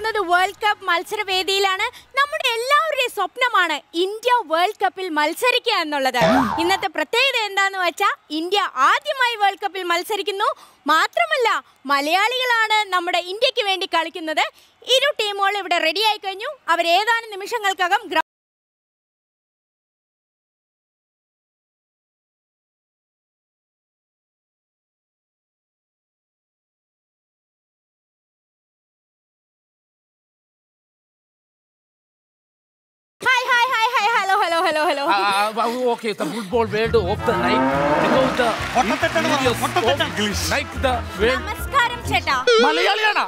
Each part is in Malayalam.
നിൽക്കുന്നത് വേൾഡ് കപ്പ് മത്സരവേദിയിലാണ് നമ്മുടെ എല്ലാവരുടെയും സ്വപ്നമാണ് ഇന്ത്യ വേൾഡ് കപ്പിൽ മത്സരിക്കുക എന്നുള്ളത് ഇന്നത്തെ പ്രത്യേകത എന്താന്ന് വെച്ചാൽ ഇന്ത്യ ആദ്യമായി വേൾഡ് കപ്പിൽ മത്സരിക്കുന്നു മാത്രമല്ല മലയാളികളാണ് നമ്മുടെ ഇന്ത്യക്ക് വേണ്ടി കളിക്കുന്നത് ഇരു ടീമുകളും ഇവിടെ റെഡി ആയി കഴിഞ്ഞു അവർ ഏതാനും നിമിഷങ്ങൾക്കകം ഗ്രൗ- hi hi hi hi hello hello hello hello okay, the football world of the night. Without the പൊട്ടത്തെറ്റാണ് പറഞ്ഞത്, videos പൊട്ടത്തെറ്റാ. of night the world. നമസ്കാരം ചേട്ടാ മലയാളിയാണോ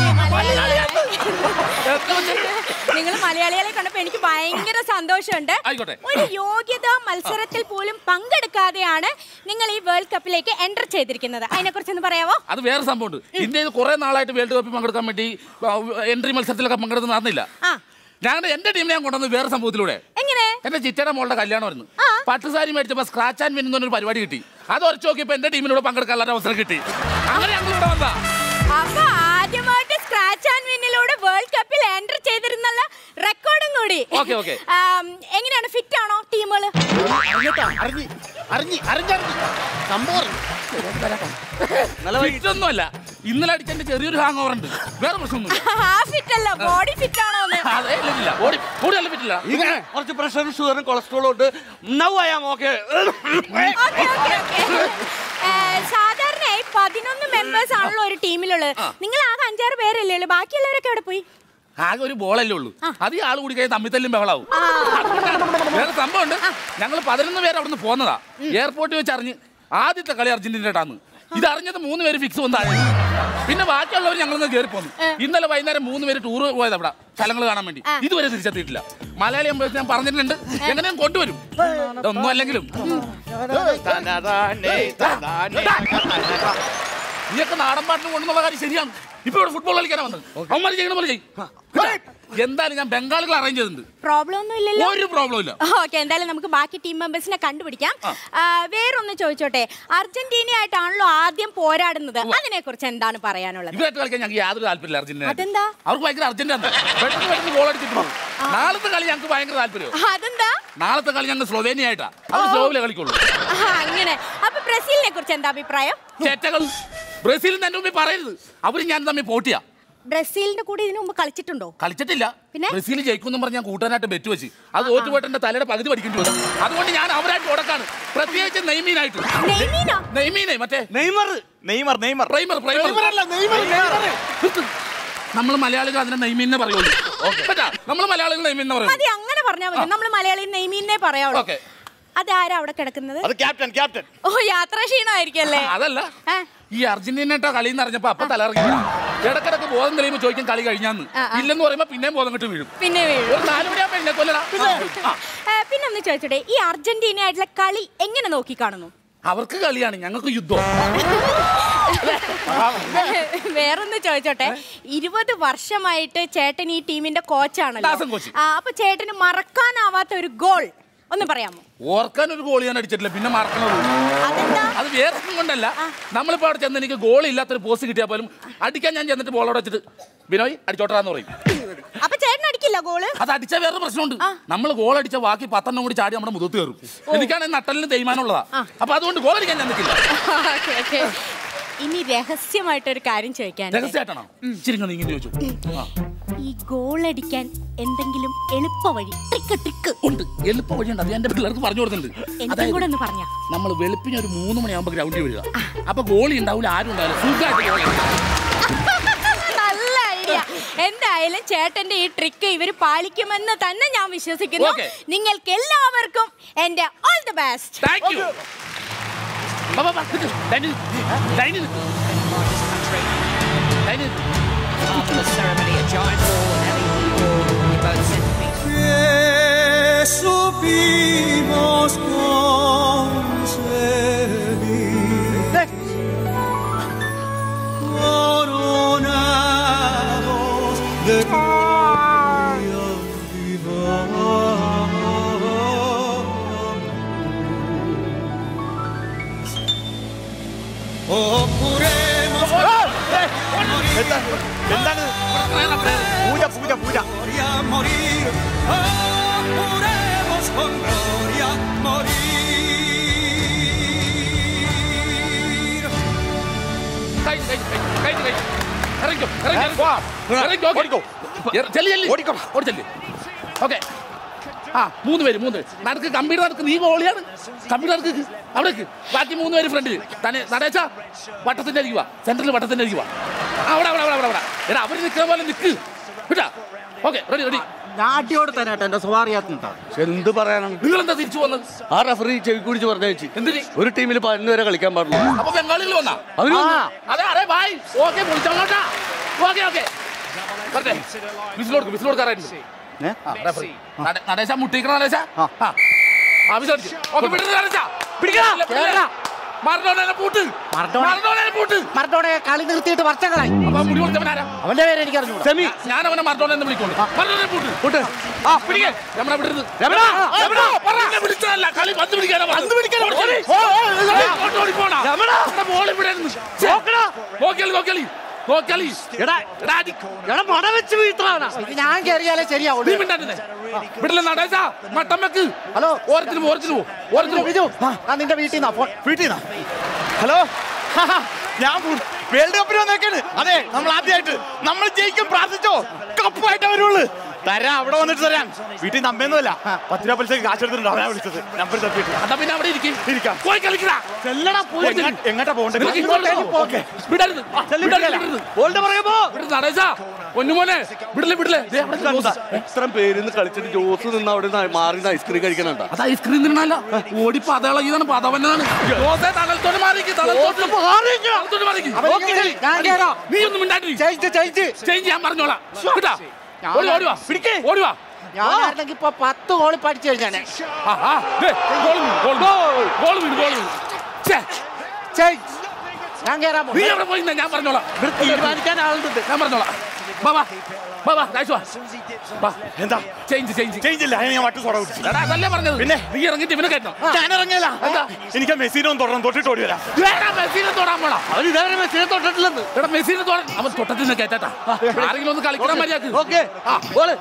നിങ്ങൾ മലയാളികളെ കണ്ടപ്പോ എനിക്ക് ഭയങ്കര സന്തോഷമുണ്ട് ആയിക്കോട്ടെ. ഒരു യോഗ്യത മത്സരത്തിൽ പോലും പങ്കെടുക്കാതെയാണ് നിങ്ങൾ ഈ വേൾഡ് കപ്പിലേക്ക് എൻ്റർ ചെയ്തിരിക്കുന്നത് അതിനെ കുറിച്ചൊന്ന് പറയാവോ അത് വേറെ സംഭവമുണ്ട് ഇന്ത്യയിൽ കുറെ നാളായിട്ട് വേൾഡ് കപ്പിൽ പങ്കെടുക്കാൻ വേണ്ടി എൻട്രി മത്സരത്തിലൊക്കെ പങ്കെടുത്ത് നടന്നില്ല ആ ഞങ്ങളുടെ എന്റെ ടീമിനെ ഞാൻ കൊണ്ടുവന്നത് വേറെ സംഭവത്തിലൂടെ എങ്ങനെ എന്റെ ചിറ്റയുടെ മോളുടെ കല്യാണമായിരുന്നു ആ. പട്ടുസാരി മേടിച്ചപ്പോ സ്ക്രാച്ച് ആൻഡ് വിൻ എന്നൊരു പരിപാടി കിട്ടി അത് ഉറച്ചു നോക്കിയപ്പോ എന്റെ ടീമിനോട് പങ്കെടുക്കാനുള്ള അവസരം കിട്ടി അങ്ങനെ ഞങ്ങൾ ഇവിടെ വന്നാ അപ്പൊ ആദ്യമായിട്ട് സ്ക്രാച്ച് ആൻഡ് വിന്നിലൂടെ വേൾഡ് കപ്പിൽ എൻ്റർ ചെയ്തിരുന്നുള്ള റെക്കോർഡും കൂടി Okay, okay. ആം, എങ്ങനെയാണ് ഫിറ്റ് ആണോ ടീമുകൾ അറിഞ്ഞിട്ടാ അറിഞ്ഞ് അറിഞ്ഞ് അറിഞ്ഞറിഞ്ഞ് സംഭവം അറിഞ്ഞ്. നല്ല വഴി ഫിറ്റൊന്നുമല്ല ഇന്നലെ അടിച്ചെന്റെ ചെറിയൊരു ഹാങ് ഓവർ ഉണ്ട് വേറെ പ്രശ്നമൊന്നുമില്ല ആ ഫിറ്റ് അല്ല ബോഡി ഫിറ്റ് ആണോ എന്ന് അതെ ഇല്ല, ഇല്ല ഓടി ഓടി നല്ല പറ്റില്ല ഇങ്ങനെ കുറച്ച് പ്രഷറും ഷുഗറും കൊളസ്ട്രോളും ഉണ്ട് now I am okay okay, okay, okay. ഏ, സാധാരണയായി പതിനൊന്ന് മെമ്പേഴ്സ് ആണല്ലോ ഒരു ടീമിലുള്ളത് നിങ്ങൾ ആകെ അഞ്ചാറ് പേരല്ലേ ഉള്ളൂ ബാക്കിയുള്ളവരൊക്കെ എവിടെ പോയി ആകെ ഒരു ബോളല്ലേ ഉള്ളൂ അത് ഈ ആൾ കൂടി കഴിഞ്ഞാൽ തമ്മിൽ തല്ലും ബഹളാവും വേറെ സംഭവമുണ്ട് ഞങ്ങൾ പതിനൊന്ന് പേര് അവിടുന്ന് പോന്നതാ എയർപോർട്ടിൽ വെച്ച് അറിഞ്ഞ് ആദ്യത്തെ കളി അർജന്റീനയുടെയാന്ന് ഇത് അറിഞ്ഞത് മൂന്ന് പേര് ഫിക്സ് വന്ന് താഴെ പിന്നെ ബാക്കിയുള്ളവർ ഞങ്ങളൊന്ന് കയറി പോന്നു ഇന്നലെ വൈകുന്നേരം മൂന്ന് പേര് ടൂർ പോയത് അവിടെ സ്ഥലങ്ങൾ കാണാൻ വേണ്ടി ഇതുവരെ തിരിച്ചെത്തിയിട്ടില്ല മലയാളി അമ്പലത്തിൽ ഞാൻ പറഞ്ഞിട്ടുണ്ട് എങ്ങനെയും കൊണ്ടുവരും ഇതൊന്നും അല്ലെങ്കിലും നീയൊക്കെ നാടൻ പാട്ടിന് കൊണ്ടുള്ള കാര്യം ശരിയാണ് ഇപ്പൊ ഇവിടെ ഫുട്ബോൾ കളിക്കാനാ വന്നത് അവന്മാർ ചെയ്യണ പോലെ ചെയ്യും എന്തായാലും ഞാൻ ബംഗാളുകൾ അറേഞ്ച് ചെയ്തിട്ടുണ്ട് പ്രോബ്ലം ഒന്നും ഇല്ലല്ലോ ഒരു പ്രോബ്ലം ഇല്ല ഓക്കെ എന്തായാലും നമുക്ക് ബാക്കി ടീം മെമ്പേഴ്സിനെ കണ്ടുപിടിക്കാം ആ, വേറൊന്ന് ചോദിച്ചോട്ടെ അർജന്റീനയായിട്ടാണല്ലോ ആദ്യം പോരാടുന്നത് അതിനെ കുറിച്ച് എന്താണ് പറയാനുള്ളത് ഇവരായിട്ട് കളിക്കാൻ ഞങ്ങൾക്ക് യാതൊരു താല്പര്യമില്ല അർജന്റീന അതെന്താ? അവർക്ക് ഭയങ്കര അർജന്റാണ് പെട്ടെന്ന് പെട്ടെന്ന് ഗോൾ അടിച്ചിട്ട് പോകും നാളത്തെ കളി ഞങ്ങൾക്ക് ഭയങ്കര താല്പര്യം അതെന്താ നാളത്തെ കളി ഞങ്ങൾ സ്ലോവേനിയ ആയിട്ടാ അവർ സ്ലോവിലെ കളിക്കുള്ളൂ ആ, അങ്ങനെ അപ്പൊ ബ്രസീലിനെ കുറിച്ച് എന്താ അഭിപ്രായം ചേറ്റകൾ ബ്രസീലിൽ എന്റെ മുമ്പിൽ പറയരുത് അവര് ഞാൻ തമ്മിൽ പോട്ടിയാ ബ്രസീലിന്റെ കൂടെ ഇതിനു മുമ്പ് കളിച്ചിട്ടുണ്ടോ കളിച്ചിട്ടില്ല പിന്നെ? ബ്രസീൽ ജയിക്കുമെന്നും പറഞ്ഞ് ഞാൻ കൂട്ടാനായിട്ട് ബെറ്റ് വെച്ച് അത് തോറ്റുപോയിട്ട് എന്റെ തലയുടെ പകുതി പഠിക്കേണ്ടി വന്നു അതുകൊണ്ട് ഞാൻ അവരായിട്ട് ഉടക്കാണ് പ്രത്യേകിച്ച് നെയ്മീനായിട്ട് നെയ്മീനോ നെയ്മീനെ മറ്റേ Neymar Neymar Neymar primer primer നമ്മൾ മലയാളികൾ അതിനെ നെയ്മീനെ പറയുള്ളൂ കേട്ടാ നമ്മൾ മലയാളികൾ നെയ്മീനെ പറയുള്ളൂ മതി അങ്ങനെ പറഞ്ഞാൽ മതി നമ്മൾ മലയാളി നെയ്മീനെ പറയാവുള്ളൂ ഓക്കെ അതാരാ അവിടെ കിടക്കുന്നത് അത് ക്യാപ്റ്റൻ ക്യാപ്റ്റൻ ഓ യാത്രാ ക്ഷീണമായിരിക്കും അല്ലേ അതല്ല ഏ? ഈ അർജന്റീനയുടെ കളി എന്ന് അറിഞ്ഞപ്പോ അപ്പൊ തലറങ്ങി ഇടക്കിടക്ക് ബോധം തെളിയുമ്പോ ചോദിക്കും കളി കഴിഞ്ഞാന്ന് ആ, ആ. ഇല്ലെന്ന് പറയുമ്പോ പിന്നെയും ബോധം കിട്ട് വീഴും പിന്നെ വീഴും ഒരു നാല് മണിയാകുമ്പോ എന്നെ കൊല്ലടാ ആ, ഏ, പിന്നെ ഒന്ന് ചോദിച്ചോട്ടെ ഈ അർജന്റീന ആയിട്ടുള്ള കളി എങ്ങനെ നോക്കി കാണുന്നു അവർക്ക് കളിയാണ് ഞങ്ങൾക്ക് യുദ്ധം വേറൊന്ന് ചോദിച്ചോട്ടെ ഇരുപത് വർഷമായിട്ട് ചേട്ടൻ ഈ ടീമിന്റെ ദാസൻ കോച്ചാണല്ലോ കോച്ച്. ആ, അപ്പൊ ചേട്ടന് മറക്കാനാവാത്ത ഒരു ഗോൾ ഒന്ന് പറയാമോ ഓർക്കാൻ ഒരു ഗോൾ ഞാൻ അടിച്ചിട്ടില്ല പിന്നെ മറക്കണത് അതെന്താ അത് വേറെ ഒന്നും കൊണ്ടല്ല നമ്മളിപ്പോ അവിടെ ചെന്ന് എനിക്ക് ഗോൾ ഇല്ലാത്തൊരു പോസ്റ്റ് കിട്ടിയാൽ പോലും അടിക്കാൻ ഞാൻ ചെന്നിട്ട് ബോൾ അവിടെ വെച്ചിട്ട് ബിനോയ് അടിച്ചോട്ടാന്ന് പറയും അപ്പൊ ചേട്ടൻ അടിക്കില്ല ഗോള് അത് അടിച്ച വേറെ പ്രശ്നമുണ്ട് നമ്മൾ ഗോൾ അടിച്ച ബാക്കി പത്തെണ്ണം കൂടി ചാടി നമ്മുടെ മുഖത്ത് കയറും എനിക്കാണെങ്കിൽ നട്ടലിന് തേയ്മാനമുള്ളതാ അപ്പൊ അതുകൊണ്ട് ഗോൾ അടിക്കാൻ ഞാൻ നിൽക്കില്ല ഓക്കേ, ഓക്കേ. ഇനി രഹസ്യമായിട്ടൊരു കാര്യം ചോദിക്കാൻ രഹസ്യമായിട്ടാണോ ഇച്ചിരി ഇങ്ങനെ ഇങ്ങനെ ചോദിച്ചു ആ. ഈ ഗോൾ അടിക്കാൻ എന്തെങ്കിലും എളുപ്പ വഴി ട്രിക്ക് ട്രിക്ക് ഉണ്ട് എളുപ്പ വഴിയുണ്ട് അത് എന്റെ പിള്ളേർക്ക് പറഞ്ഞു കൊടുക്കുന്നുണ്ട് എനിക്കും കൂടെ ഒന്ന് പറഞ്ഞ നമ്മൾ വെളുപ്പിന് ഒരു മൂന്ന് മണിയാകുമ്പോൾ ഗ്രൗണ്ടിൽ വരിക അപ്പൊ ഗോളി ഉണ്ടാവില്ല ആരും ഉണ്ടാവില്ല സുഖമായിട്ട് goal കളിക്കാം. നല്ല ഐഡിയ എന്തായാലും ചേട്ടന്റെ ഈ ട്രിക്ക് ഇവര് പാലിക്കുമെന്ന് തന്നെ ഞാൻ വിശ്വസിക്കുന്നു Okay. നിങ്ങൾക്ക് എല്ലാവർക്കും എന്റെ all the best Thank you. വാ, വാ, വാ, നിക്ക്. ലൈനിൽ നിക്ക്. ലൈനിൽ നിക്ക്. ലൈനിൽ നിക്ക്. After the ceremony, a giant ball and LED ball in both centerpiece. que supimos concebir coronados de gloria viva. Oh, juremos morir എന്താ എന്താണ് പൂജ പൂജ പൂജ gloria morir. Apuremos con gloria morir. കഴിഞ്ഞു, കഴിഞ്ഞു, കഴിഞ്ഞു, കഴിഞ്ഞു, കഴിഞ്ഞു. ഇറങ്ങിക്കോ, ഇറങ്ങി, ഇറങ്ങി. വാ. ഇറങ്ങിക്കോ, ഓക്കേ. ഓടിക്കോ. ഇറ- ചെല്ല്, ചെല്ല്. ഓടിക്കോ. ഓടി ചെല്ല്. ഓക്കേ. ആ മൂന്ന് പേര് മൂന്ന് പേര് നടക്ക് കമ്പ്യൂട്ടർ നടക്ക് നീ ഗോളിയാണ് കമ്പ്യൂട്ടർ നടക്ക് അവിടേക്ക് ബാക്കി മൂന്ന് പേര് ഫ്രണ്ടിൽ തന്നെ നടേച്ച വട്ടത്തിന്റെ അരിക്കുക സെന്ററിൽ വട്ടത്തിന്റെ അരിക്കുക അവിടെ അവിടെ അവിടെ അവിടെ അവിടെ എടാ അവര് നിൽക്കുന്ന പോലെ നിൽക്ക് കേട്ടാ ഓക്കെ റെഡി റെഡി ഞാൻ അടിയോട് തന്നെ കേട്ടോ എന്റെ സ്വകാര്യാത്മ എന്ത് പറയാനാണ് നിങ്ങൾ എന്താ തിരിച്ചു വന്നത് ആ റഫറി ചെവി കുടിച്ച് പറഞ്ഞയച്ചു എന്തിന് ഒരു ടീമിൽ പതിനൊന്ന് വരെ കളിക്കാൻ പാടുള്ളൂ അപ്പൊ ബംഗാളികൾ വന്നാ അവര് ആ. അതെ അതെ ബായ് ഓക്കെ വിളിച്ചോട്ടാ ഓക്കെ ഓക്കെ വരട്ടെ വിസിൽ കൊടുക്കും വിസിൽ കൊടുക്കാറായിട്ട് ഏ? നടേശ മുട്ടിക്കണ നടേശ ആ. ആ ആ വിസിൽ അടിച്ച് ഓക്കെ വിടുന്നത് നടേശ പിടിക്കണം. കേറണം. മറന്നോനെ പൂട്ട് മറഡോണ. മറന്നോനെ പൂട്ട് മറഡോണെ കളി നിർത്തിയിട്ട് വർഷങ്ങളായി അപ്പൊ മുടി കൊടുത്തവനാരാ അവന്റെ പേര് എനിക്ക് അറിഞ്ഞു സെമി ഞാൻ അവനെ മറന്നോനെ എന്ന് വിളിക്കോളൂ മറന്നോനെ പൂട്ട് കൂട്ട് ആ പിടിക്കേ രമണ വിടരുത് രമണ, രമണ, പറ. എന്നെ വിളിച്ചതല്ല കളി പന്ത് പിടിക്കാനാ പന്ത് പിടിക്കാനാ ഓടി. അങ്ങോട്ട് ഓടിപ്പോടാ. ഇവിടെ ബോൾ ഇവിടെ ഇരുന്ന്. നോക്കിയാളി നോക്കിയാളി നോക്കിയാളി എടാ എടാ, അടി. എടാ മട വെച്ച് വീട്ടാണ് ഇത് ഞാൻ കയറിയാലേ നീ ശരിയാവുള്ളൂ മിണ്ടാണ്ടിരുന്നേ. വിടില്ല നടേശ മട്ടം വെക്ക് ഹലോ. ഓരത്തിന് പോ ഓരത്തിന് പോ ഓരത്തിന് പോ ബിജു ഞാൻ നിന്റെ വീട്ടിൽ നിന്നാ ഫോൺ വീട്ടിൽ ഹലോ ഞാൻ വേൾഡ് കപ്പിന് വന്നേക്കാണ് അതെ നമ്മൾ ആദ്യമായിട്ട് നമ്മൾ ജയിക്കും പ്രാർത്ഥിച്ചോ കപ്പായിട്ട് വരുള്ളൂ തരാം അവിടെ വന്നിട്ട് തരാം വീട്ടിൽ നമ്മയൊന്നുമല്ല പത്ത് രൂപ പലിശക്ക് കാശ് എടുത്തിട്ടുണ്ട് അവനാ വിളിച്ചത് നമ്പർ തപ്പിയിട്ട് അതാ പിന്നെ അവിടെ ഇരിക്കും ഇരിക്കാം. പോയി കളിക്കടാ ചെല്ലടാ പോയി എങ്ങ- എങ്ങോട്ടാ പോകണ്ടേ നിനക്ക് ഇങ്ങോട്ട് പോ. വിടരുത് വിടരുത്, വിടരുത്. ബോളിന്റെ പുറകെ പോ വിടരുത് നടേശ പൊന്നുമോനെ വിടില്ലേ വിടില്ലേ ദേ അവിടെ കണ്ടാ? ജോസ്. ഇത്രയും പേരിന്ന് കളിച്ചിട്ട് ജോസ് നിന്ന് അവിടെ നിന്ന് മാറി ഐസ്ക്രീം കഴിക്കണണ്ട അത് ഐസ്ക്രീം തിന്നണല്ല ഓടി പതളകിയതാണ് പതവനാണ് ജോസെ തലത്തോട് മാറിക്ക് തലത്തോട്ട് തലത്തോട്ട് മാറിക്ക് അവൻ ഇങ്ങനെ ഞാൻ കേറാം. നീ ഒന്നും മിണ്ടാണ്ടി ചേഞ്ച് ചേഞ്ച് ചേഞ്ച് ഞാൻ പറഞ്ഞോളാം കേട്ടാ ഞാൻ- ഓടി ഓടി വാ പിടിക്കേ ഓടി വാ ഞാനായിരുന്നെങ്കിൽ ഇപ്പൊ പത്ത് ഗോളി പഠിച്ചു കഴിഞ്ഞാണ് ആ ആ ദേ ഗോൾ വീണു ഗോൾ വീണു ഗോൾ വീണു ഗോൾ വീണു ഛേ ചേഞ്ച് ഞാൻ കേറാൻ നീ എവിടെ പോയി നിന്നെ? ഞാൻ പറഞ്ഞോളാം തീരുമാനിക്കാൻ ആളുണ്ട് ഞാൻ പറഞ്ഞോളാം വാ വാ വാ വാ രാജു വാ വാ എന്താ ചേഞ്ച് ചേഞ്ച് ചേഞ്ച് ഇല്ല ഞാൻ വട്ട് സോഡ കുടിച്ചു എടാ അതല്ലേ പറഞ്ഞത് പിന്നെ? നീ ഇറങ്ങിട്ട് ഇവനെ കയറ്റണം ഞാൻ ഇറങ്ങിയല്ല എന്താ? എനിക്ക് മെസ്സിനെ ഒന്ന് തൊടണം തൊട്ടിട്ട് ഓടി വരാം എടാ മെസ്സിനെ തൊടാൻ പോടാ അവൻ ഇതേവരെ മെസ്സിനെ തൊട്ടിട്ടില്ലെന്ന് എടാ മെസ്സിനെ തൊടാൻ അവൻ തൊട്ടത്തിൽ നിന്ന് കയറ്റാ ആരെങ്കിലും ഒന്ന് കളിക്കണം മര്യാദക്ക് ഓക്കെ ആ ബോള്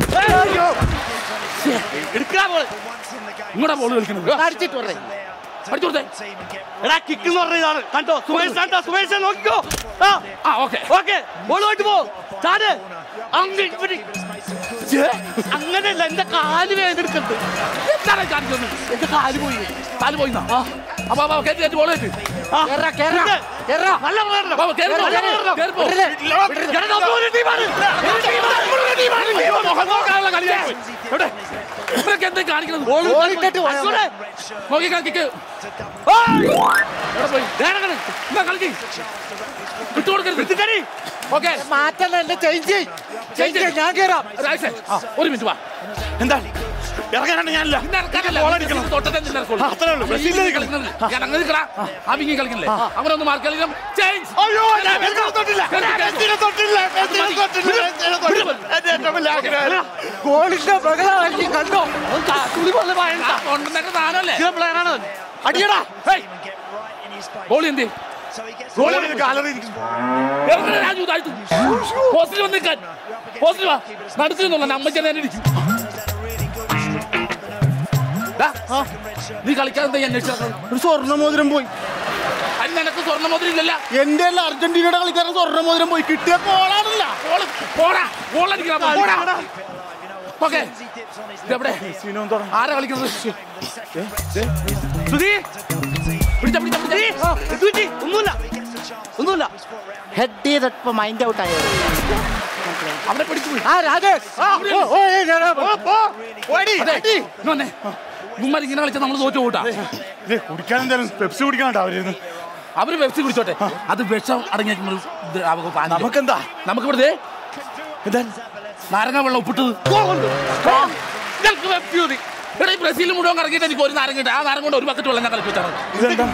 എടുക്കാ ബോള് ഇങ്ങോട്ടാ ബോൾ കളിക്കുന്നത് അടിച്ചിട്ട് വരേ അടിച്ചു കൊടുത്തേ എടാ കിക്ക് എന്ന് പറഞ്ഞ ഇതാണ് കണ്ടോ സുമേഷ് കണ്ടോ സുമേഷ് നോക്കിക്കോ ആ ആ ഓക്കെ ഓക്കെ ബോളുമായിട്ട് പോ ചാട് അങ്ങ് ഇവിടെ. ഛേ, അങ്ങനെയല്ല എന്റെ കാല് വേദനെടുക്കരുത് എന്താണ് കാണിക്കുന്നത് എന്റെ കാല് പോയി കാല് പോയിന്നാ അപ്പൊ അപ്പൊ കയറ്റി കയറ്റി ബോൾ കയറ്റി ആ, കേറാ കേറാ ഉണ്ട്. കേറാ നല്ല പ്രകടനം. ബാബാ, കേറി പോ, നല്ല കേറി പോ, പ്രകടനം. കേറി പോ. വിടരുത്. എടാ, നമ്മളൊരു ടീമാണ്. ഒരു ടീമാണ്, നമ്മളൊരു ടീമാണ്. മുഖം നോക്കാനുള്ള കളിയായി പോയി. എവിടെ? ഇവരൊക്കെ എന്താ കാണിക്കുന്നത് ബോൾ ഇട്ടിട്ട് പോയാ മതി. അശ്വനെ. നോക്കി കളിക്ക് ആ, എവിടെ പോയി നേരെ എന്നാ കളിക്ക് വിട്ടു കൊടുക്കരുത് എടുത്തിട്ടടി. ഓക്കെ മാറ്റല്ല എന്റെ ചേഞ്ച് ചേഞ്ച് ഞാൻ കേറാം രാജേ ഒരു മിനിറ്റ് വാ എന്താ ഇറങ്ങാനാണ് ഞാനില്ല നിന്നെ ഇറക്കാനല്ല, ബോൾ അടിക്കണം. തൊട്ടത്തെ നിന്നെ ഇറക്കുള്ളൂ. ആ, അത്രേ ഉള്ളൂ. ബ്രസീലിൽ ഈ കളിക്കണം. കളിക്കുന്നത്. ഞാൻ അങ്ങനെ നിൽക്കടാ. ആ വിങ്ങി കളിക്കണില്ലേ അവനൊന്ന് മാർക്ക് കളിക്കണം ചേഞ്ച് അയ്യോ ഞാൻ മെസ്സിനെ തൊട്ടില്ല കേറി, കേറി. മെസ്സിനെ തൊട്ടില്ല മെസ്സിനെ തൊട്ടില്ല മെസ്സിനെ തൊട്ടില്ല എന്റെ ഏറ്റവും വലിയ ആഗ്രഹം ഗോളിന്റെ ബഹളമാക്കി കണ്ടോ തുണി പോലെ പായണ്ട കൊണ്ടുവന്നേക്ക സാധനമല്ലേ പ്ലെയറാണ് അവൻ. അടിയടാ ഹേയ്. ഗോളി എന്തേ ഗോളിൽ കാലറി ഇരിക്കുന്നു. ഇറങ്ങണ രാജു താഴ്ത്തു പോസ്റ്റിൽ വന്ന് നിൽക്കാൻ പോസ്റ്റിൽ വാ നടത്തി എന്നുള്ള അമ്മയ്ക്ക് ഞാൻ ഇരിക്കും ദാ, നീ കളിക്കാൻ എന്താ ഈ അന്വേഷിച്ചത് ഒരു സ്വർണ്ണ മോതിരം പോയി അതിന് നിനക്ക് സ്വർണ്ണ മുദ്ര ഇല്ലല്ല എന്റെ അല്ല അർജന്റീനയുടെ കളിക്കാരൻ സ്വർണ്ണ മോതിരം പോയി കിട്ടിയ കോളാണല്ല ഗോള് പോടാ ഗോൾ അടിക്കണം പോടാ ഓക്കെ ഇതെവിടെ ആരാ കളിക്കുന്നത് സുധി പിടിച്ച പിടിച്ച പിടിച്ച എന്ത് പറ്റി? ഒന്നുമില്ല ഒന്നുമില്ല ഹെഡ് ചെയ്തപ്പോ മൈൻഡ് ഔട്ട് ആയത് അവനെ പിടിച്ചു പോയി ആ രാജേഷ് ആ, ഓ, ഓ, ഏയ്, ഞാൻ- ഓടി അതെ ഇങ്ങ് വന്നേ ഉമ്മർ ഇങ്ങനെ കളിച്ചാൽ നമ്മൾ തോറ്റു പോട്ടാ ഇത് കുടിക്കാൻ എന്തായാലും പെപ്സി കുടിക്കാനുണ്ടോ അവരിന്ന് അവര് പെപ്സി കുടിച്ചോട്ടെ അത് വിഷം അടങ്ങിയ നമുക്കെന്താ നമുക്ക് ഇവിടെ എന്താ നാരങ്ങ വെള്ളം ഉപ്പിട്ടത് ഞങ്ങൾക്ക് പെപ്സി മതി എടാ ഈ ബ്രസീൽ മുഴുവൻ കറങ്ങിയിട്ട് എനിക്ക് ഒരു നാരങ്ങ കിട്ടും ആ നാരങ്ങ കൊണ്ട് ഒരു ബക്കറ്റ് വെള്ളം ഞാൻ കളിച്ചു വെച്ചാണ് ഇതെന്താ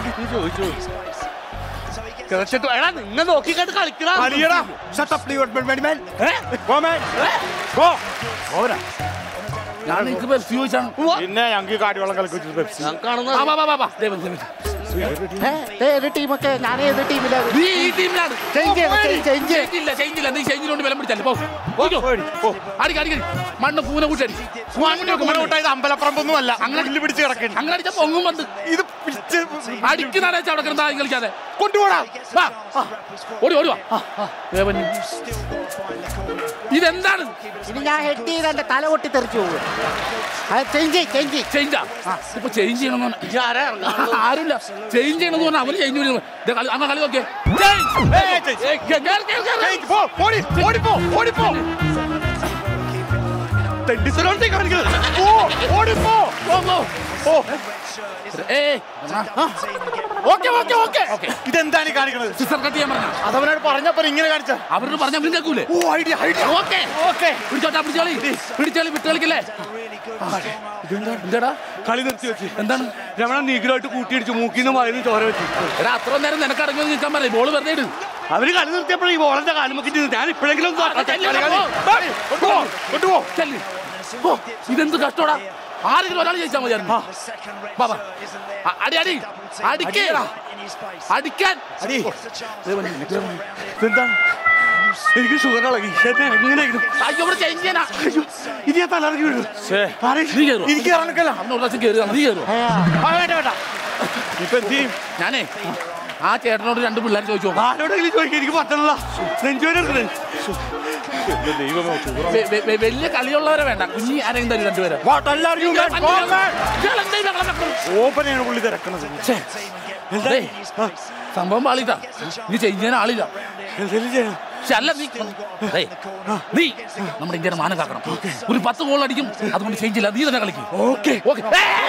കിടച്ചിട്ട് എടാ നിങ്ങൾ നോക്കിക്കാട്ട് കളിക്കടാ അലിയടാ shut up leave man man go man go ഓവരാ ഞാൻ നിങ്ങൾക്ക് പെപ്സി ചോദിച്ചാണ് പിന്നെ ഞങ്ങൾക്ക് കാടിവെള്ളം കളിച്ചു പെപ്സി ആ വാ വാ വാ വാ ദേ വന്ന്, ദേ വന്ന്. ഏ, ദേ ഏത് ടീമൊക്കെ ഞാൻ ഏത് ടീമിലാണ് നീ ഈ ടീമിലാണ് Change ചെയ്യണം, change, change. Change ഇല്ല ചേഞ്ച് ഇല്ല നീ ചേഞ്ചിന് കൊണ്ട് ബലം പിടിച്ചല്ലേ പോ പോയിക്കോ. അടിക്ക് അടിക്ക് മണ്ണ് പൂന കൂട്ടി അടി മണ്ണ് കുമരവിട്ടായത് അമ്പലപ്പറമ്പൊന്നും അല്ല അങ്ങനെ പുല്ല് പിടിച്ച് കിടക്കുന്നു അങ്ങനെ അടിച്ചാ പൊങ്ങും വന്ന് ഇത് പിടിച്ച് അടിക്കുന്നതാണ് വെച്ചാൽ അവിടെ കിടന്നാ കളിക്കാതെ കൊണ്ടുപോടാ വാ ഓടി ഓടി വാ ദേവന്. ഇതെന്താണ് ഇനി ഞാൻ ഹെഡ് ചെയ്ത് എന്റെ തല പൊട്ടി തെറിച്ചു പോകും അത് ചേഞ്ച് ചേഞ്ച് ചേഞ്ചാ ഇപ്പൊ ചേഞ്ച് ചെയ്യണമെന്ന് ആരുമില്ല ചേഞ്ച് ചെയ്യണമെന്ന് പറഞ്ഞാൽ അവര് ചേഞ്ച് ചെയ്യണം ദേ കളി അങ്ങനെ കളി നോക്കിയേ ഏയ്, ചേച്ചി. ഏയ്, പോ, ഓടി, ഓടിപ്പോ, ഓടിപ്പോ. തെണ്ടിത്തരമാണ് നീ കാണിക്കുന്നത്. പോ, ഓടിപ്പോ. പോ. Okay, okay, okay. ഇതെന്താണ് ഈ കാണിക്കുന്നത് സിസ്റ്റർ കട്ട് ചെയ്യാൻ പറഞ്ഞ അതവനോട് പറഞ്ഞപ്പോ ഇങ്ങനെ കാണിച്ച അവരോട് പറഞ്ഞ അവരും കേൾക്കൂലേ ഓ ഐഡിയ ഐഡിയ ഓക്കെ ഓക്കെ പിടിച്ചോട്ടാ പിടിച്ചോളി പിടിച്ചോളി വിട്ട് കളിക്കല്ലേ എന്താടാ കളി നിർത്തി വെച്ച് എന്താണ് രമണ നീഗ്രമായിട്ട് കൂട്ടിയിടിച്ചു മൂക്കിന്ന് വായന്ന് ചോര വെച്ചു എടാ അത്ര നേരം നിനക്ക് അടങ്ങി നിൽക്കാൻ പറയും ബോള് വെറുതെ ഇട് അവര് കളി നിർത്തിയപ്പോഴേ ഈ ബോളന്റെ കാലുമൊക്കെ ഞാൻ ഇപ്പോഴെങ്കിലും ഒന്ന് ആ, ചെല്ല്, കളി, കളി. പോ. ഏയ്, കൊണ്ടുപോ, കൊണ്ടുപോ. ചെല്ല്. പോ. ഇതെന്ത് കഷ്ടോടാ ആരെങ്കിലും ഒരാൾ ജയിച്ചാൽ മതിയായിരുന്നു വാ, വാ. അ- അടി അടി അടിക്കേ അടിക്കാൻ അടി. ഇതെന്താണ് എനിക്ക് ഷുഗർ ഇളകി എന്നെ എങ്ങനെ ഇരിക്കുന്നു? അയ്യോ ഇവിടെ ചേഞ്ച് ചെയ്യാനാ അയ്യോ, ഇനി ഞാൻ തലറങ്ങി വീഴും നീ കയറുവോ? എനിക്ക് ഇറങ്ങല അന്ന് ഒരു പ്രാവശ്യം കയറി നീ കയറുവോ വേണ്ട വേണ്ട ഇപ്പൊ എന്ത് ചെയ്യും ഞാനേ ആ ചേട്ടനോട് രണ്ട് പിള്ളേർ ചോദിച്ചു നോക്കാം ആരോടെങ്കിലും ചോദിക്കും എനിക്ക് പറ്റണല്ല നെഞ്ചോനെ എടുക്കണേ വെ- വെ- വെ- വലിയ കളിയുള്ളവരെ വേണ്ട കുഞ്ഞി ആരെങ്കിലും തരും രണ്ടുപേരെ ഓപ്പനെയാണ് പുള്ളി തിരക്കണത് ദേ, സംഭവം പാളിട്ടാ നീ ചേഞ്ച് ചെയ്യാൻ ആളില്ല എന്തെങ്കിലും ചെയ്യണം പക്ഷെ അല്ല നീ ദേ, നീ നമ്മുടെ ഇന്ത്യയുടെ മാനം കാക്കണം ഒരു പത്ത് ഗോൾ അടിക്കും അതുകൊണ്ട് ചേഞ്ച് ഇല്ല നീ തന്നെ കളിക്കും okay okay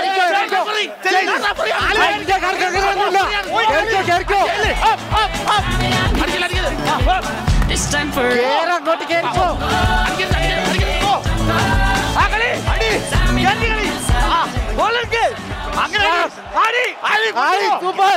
This time for കേറ് അങ്ങോട്ട് കേറിപ്പോ ആയി, സൂപ്പർ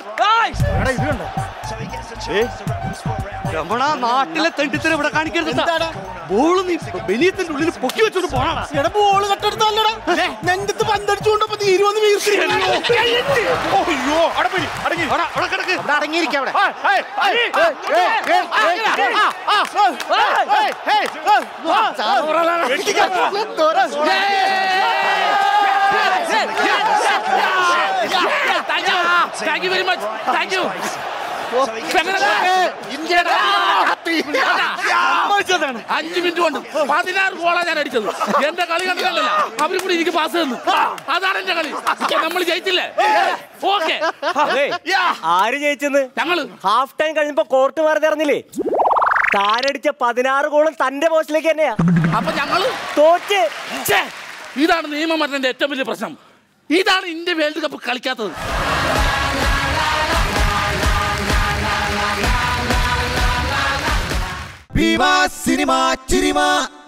രമണ നാട്ടിലെ തെണ്ടിത്തരം ഇവിടെ കാണിക്കരുത് എന്താടാ? ബോള് നീ ബനിയത്തിന്റെ ഉള്ളിൽ പൊക്കി വെച്ചോണ്ട് പോണാടാ എടാ ബോള് കട്ടെടുത്തല്ലടാ നെഞ്ചത്ത് പന്തടിച്ചുകൊണ്ടപ്പോ തീരുവന്ന് വീർത്തി അയ്യോ അവിടെ പോയി അടങ്ങി അവിടെ അവിടെ കിടക്ക് അവിടെ അടങ്ങിയിരിക്കാം അവിടെ ഏയ്, ഏയ്, ഏയ്, ഏയ്, ഏയ്, ഏയ്, ഏയ്, ആ, ആ, ഏയ്, ഏയ്, ഏയ്, ആ, ചാറ വെട്ടിക്കാൻ. Thank you very much thank you ഇന്ത്യയുടെ സമ്മതിച്ചതാണ്. അഞ്ചു മിനിറ്റ് കൊണ്ട് പതിനാറ് ഗോളാ ഞാൻ അടിച്ചത് എന്റെ കളി കണ്ടില്ല അവരും കൂടി എനിക്ക് പാസ് തന്നു അതാണ് എന്റെ കളി നമ്മൾ ജയിച്ചില്ലേ ഓക്കെ ആര് ജയിച്ചെന്ന് ഞങ്ങള് ഹാഫ് ടൈം കഴിഞ്ഞപ്പോ കോർട്ട് മാറി തറഞ്ഞില്ലേ താരടിച്ച പതിനാറ് ഗോളും തന്റെ പോസ്റ്റിലേക്ക് തന്നെയാ അപ്പൊ ഞങ്ങള് തോറ്റ് ഛേ, ഇതാണ് നിയമമരണന്റെ ഏറ്റവും വലിയ പ്രശ്നം ഇതാണ് ഇന്ത്യ വേൾഡ് കപ്പ് കളിക്കാത്തത് Viva Cinema Chirima